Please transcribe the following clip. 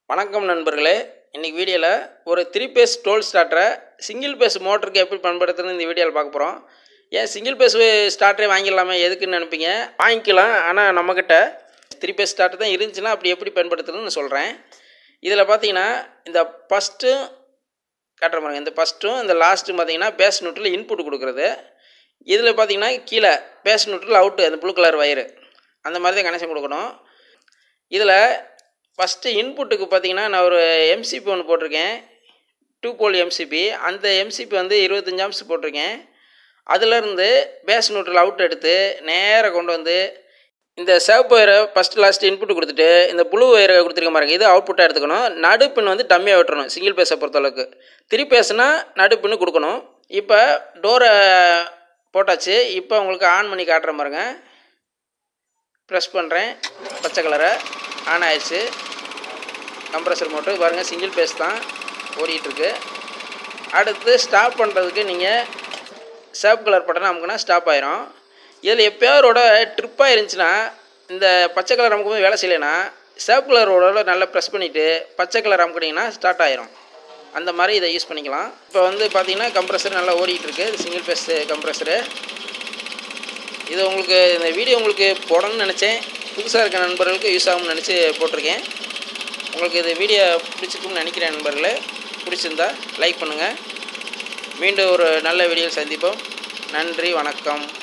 வணக்கம் நண்பர்களே இன்றைக்கி வீடியோவில் ஒரு த்ரீ பேஸ் டோல் ஸ்டார்டரை சிங்கிள் பேஸ் மோட்டருக்கு எப்படி பயன்படுத்துறது இந்த வீடியோவில் பார்க்க போகிறோம் ஏன் சிங்கிள் பேஸ் ஸ்டார்டரே வாங்கிடலாமே எதுக்குன்னு நினைப்பீங்க வாங்கிக்கலாம் ஆனால் நம்மக்கிட்ட த்ரீ பேஸ் ஸ்டார்டர் தான் இருந்துச்சுன்னா அப்படி எப்படி பயன்படுத்துறதுன்னு சொல்கிறேன் இதில் பார்த்தீங்கன்னா இந்த ஃபஸ்ட்டு காட்டுற பாருங்க இந்த ஃபஸ்ட்டும் இந்த லாஸ்ட்டும் பார்த்தீங்கன்னா பேஸ் நூற்றில் இன்புட் கொடுக்குறது இதில் பார்த்தீங்கன்னா கீழே பேஸ் நூற்றில் அவுட்டு அந்த ப்ளூ கலர் வயரு அந்த மாதிரி தான் கனெக்ஷன் கொடுக்கணும் இதில் ஃபஸ்ட்டு இன்புட்டுக்கு பார்த்தீங்கன்னா நான் ஒரு எம்சிபி ஒன்று போட்டிருக்கேன் டூ போல் எம்சிபி அந்த எம்சிபி வந்து இருபத்தஞ்சி ஆம்ஸ் போட்டிருக்கேன் அதுலேருந்து பேஸ் நூற்றில் அவுட் எடுத்து நேராக கொண்டு வந்து இந்த சேவ் ஒயரை ஃபஸ்ட் லாஸ்ட் இன்புட் கொடுத்துட்டு இந்த ப்ளூ ஒயரை கொடுத்துருக்க பாருங்க இது அவுட்புட்டாக எடுத்துக்கணும் நடுப்பின் வந்து டம்மியாக விட்டுறணும் சிங்கிள் பேஸை பொறுத்தளவுக்கு த்ரீ பேஸ்னா நடுப்பின்னு கொடுக்கணும் இப்போ டோரை போட்டாச்சு இப்போ உங்களுக்கு ஆன் பண்ணி காட்டுற பாருங்க ப்ரெஸ் பண்ணுறேன் பச்சை கலரை ஆன் ஆயிடுச்சு கம்ப்ரஸர் மோட்டர் பாருங்கள் சிங்கிள் பேஸ் தான் ஓடிட்டுருக்கு அடுத்து ஸ்டாப் பண்ணுறதுக்கு நீங்கள் சேப் கலர் பட்டன் அமுக்குனா ஸ்டாப் ஆயிரும் இதில் எப்போயாரோட ட்ரிப்பாக இருந்துச்சுன்னா இந்த பச்சை கலர் அமுக்கும் வேலை செய்யலைன்னா சேப் கலரோட நல்லா ப்ரெஸ் பண்ணிவிட்டு பச்சை கலர் அமுக்குனிங்கன்னா ஸ்டார்ட் ஆயிரும் அந்த மாதிரி இதை யூஸ் பண்ணிக்கலாம் இப்போ வந்து பார்த்தீங்கன்னா கம்ப்ரஸர் நல்லா ஓடிட்டு இருக்கு இது சிங்கிள் பேஸ் கம்ப்ரஸரு இது உங்களுக்கு இந்த வீடியோ உங்களுக்கு போடணும்னு நினச்சேன் புதுசாக இருக்க நண்பர்களுக்கு யூஸ் ஆகும்னு நினச்சி போட்டிருக்கேன் உங்களுக்கு இது வீடியோ பிடிச்சிருக்கும்னு நினைக்கிறேன் நண்பர்களே பிடிச்சிருந்தா லைக் பண்ணுங்கள் மீண்டும் ஒரு நல்ல வீடியோவில் சந்திப்போம் நன்றி வணக்கம்